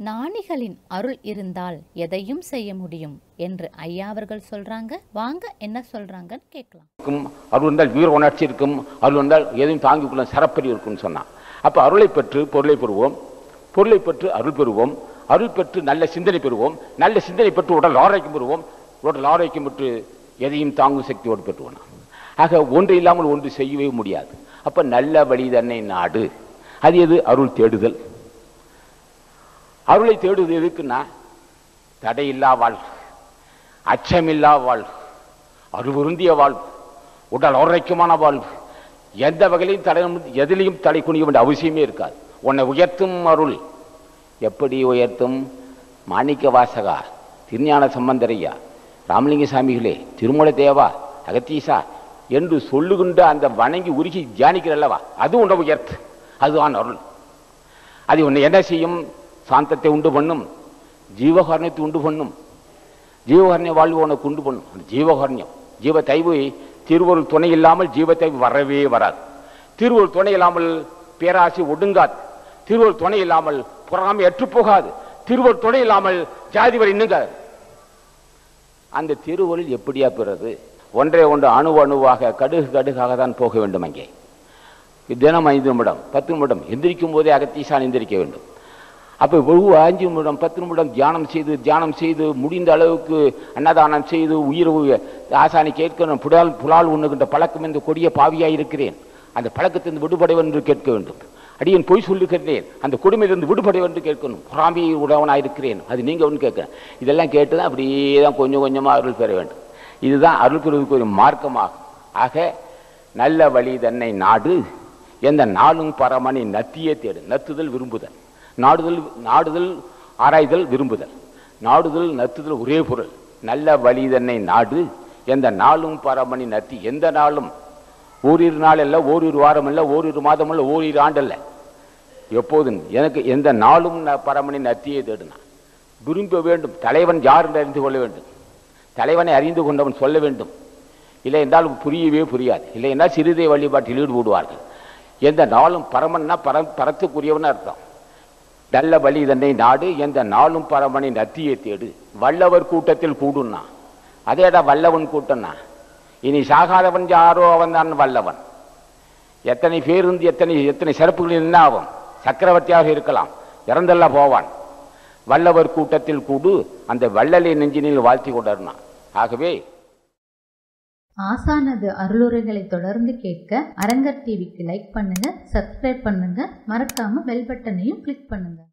ஞானிகளின் அருள் இருந்தால் எதையும் செய்ய முடியும் என்று ஐயா அவர்கள் சொல்றாங்க வாங்க என்ன சொல்றாங்கன்னு கேட்கலாம் இருக்கும் அருள் வந்தால் வீர உணர்ச்சி இருக்கும் அருள் வந்தால் எதையும் தாங்கிக் கொள்ள சரப்பறி இருக்கும்னு சொன்னான் அப்போ அருளை பெற்று பொருளை பெறுவோம் பொருளை பெற்று அருள் பெறுவோம் அருள் பெற்று நல்ல சிந்தனை பெறுவோம் நல்ல சிந்தனை பெற்று உடல் ஆரோக்கியம் பெறுவோம் உடல் ஆரோக்கியம் பெற்று எதையும் தாங்கும் சக்தியோடு பெற்றுவோம் ஆக ஒன்று இல்லாமல் ஒன்று செய்யவே முடியாது அப்ப நல்ல வழி தன்னை நாடு அது எது அருள் தேடுதல் அருளை தேடுவது எதுக்குன்னா தடையில்லா வாழ்வு அச்சமில்லா வாழ்வு அருவருந்திய வாழ்வு உடல் ஆரோக்கியமான வாழ்வு எந்த வகையிலையும் தடை எதிலையும் தடை குனிய வேண்டிய அவசியமே இருக்காது உன்னை உயர்த்தும் அருள் எப்படி உயர்த்தும் மாணிக்க வாசகா திருஞான சம்பந்தரையா ராமலிங்க சாமிகளே திருமலை தேவா அகத்தீசா என்று சொல்லுகின்ற அந்த வணங்கி உருகி தியானிக்கிறல்லவா அது உன்னை உயர்த்து அதுதான் அருள் அது உன்னை என்ன செய்யும் சாந்தத்தை உண்டு பண்ணும் ஜீவகாரணத்தை உண்டு பண்ணும் ஜீவகரண்ய வாழ்வு உனக்கு உண்டு பண்ணும் அந்த ஜீவகரண்யம் ஜீவ தைவு திருவருள் துணை இல்லாமல் ஜீவ தைவு வரவே வராது திருவருள் துணை இல்லாமல் பேராசி ஒடுங்காது திருவருள் துணை இல்லாமல் பொறாமை போகாது திருவருள் துணை இல்லாமல் ஜாதி வரை இன்னுங்காது அந்த திருவருள் எப்படியா பெறது ஒன்றே ஒன்று அணு அணுவாக கடுகு கடுகாக தான் போக வேண்டும் அங்கே தினம் ஐந்து நிமிடம் பத்து நிமிடம் எந்திரிக்கும் போதே அகத்தீசான் எந்திரிக்க வேண்டும் அப்போ ஒவ்வொரு அஞ்சு நிமிடம் பத்து நிமிடம் தியானம் செய்து தியானம் செய்து முடிந்த அளவுக்கு அன்னதானம் செய்து உயிர் ஆசானி கேட்கணும் புலால் புலால் உண்ணுகின்ற பழக்கம் இந்த கொடிய பாவியாய் இருக்கிறேன் அந்த பழக்கத்திலிருந்து விடுபடைவன் என்று கேட்க வேண்டும் அடியன் பொய் சொல்லுகிறேன் அந்த கொடுமையிலிருந்து விடுபடைவன் என்று கேட்கணும் பொறாமை உடவனாக இருக்கிறேன் அது நீங்க ஒன்று கேட்கணும் இதெல்லாம் கேட்டு தான் அப்படியே தான் கொஞ்சம் கொஞ்சமாக அருள் பெற வேண்டும் இதுதான் அருள் பெறுவதற்கு ஒரு மார்க்கமாகும் ஆக நல்ல வழி தன்னை நாடு எந்த நாளும் பரமனை நத்தியே தேடு நத்துதல் விரும்புதல் நாடுதல் நாடுதல் ஆராய்தல் விரும்புதல் நாடுதல் நத்துதல் ஒரே பொருள் நல்ல வழி தன்னை நாடு எந்த நாளும் பரமணி நத்தி எந்த நாளும் ஓரிரு நாள் அல்ல ஓரிரு வாரம் அல்ல ஓரிரு மாதம் அல்ல ஓரிரு ஆண்டு அல்ல எப்போதும் எனக்கு எந்த நாளும் நான் பரமணி நத்தியை தேடினா விரும்ப வேண்டும் தலைவன் யார் என்று அறிந்து கொள்ள வேண்டும் தலைவனை அறிந்து கொண்டவன் சொல்ல வேண்டும் இல்லை என்றால் புரியவே புரியாது இல்லை என்றால் சிறுதை வழிபாட்டில் ஈடுபடுவார்கள் எந்த நாளும் பரமன்னா பர பரத்துக்குரியவன் அர்த்தம் நல்ல வழி தன்னை நாடு எந்த நாளும் பரமனை நத்தியை தேடு வல்லவர் கூட்டத்தில் கூடுன்னா அதேடா வல்லவன் கூட்டம்னா இனி சாகாதவன் யாரோ அவன் தான் வல்லவன் எத்தனை பேருந்து எத்தனை எத்தனை சிறப்புகள் என்ன ஆகும் சக்கரவர்த்தியாக இருக்கலாம் இறந்தல்ல போவான் வல்லவர் கூட்டத்தில் கூடு அந்த வள்ளலை நெஞ்சினில் வாழ்த்தி கொண்டாருனான் ஆகவே ஆசானது அருளுரைகளை தொடர்ந்து கேட்க அரங்கர் டிவிக்கு லைக் பண்ணுங்க சப்ஸ்கிரைப் பண்ணுங்க மறக்காம பெல் பட்டனையும் கிளிக் பண்ணுங்க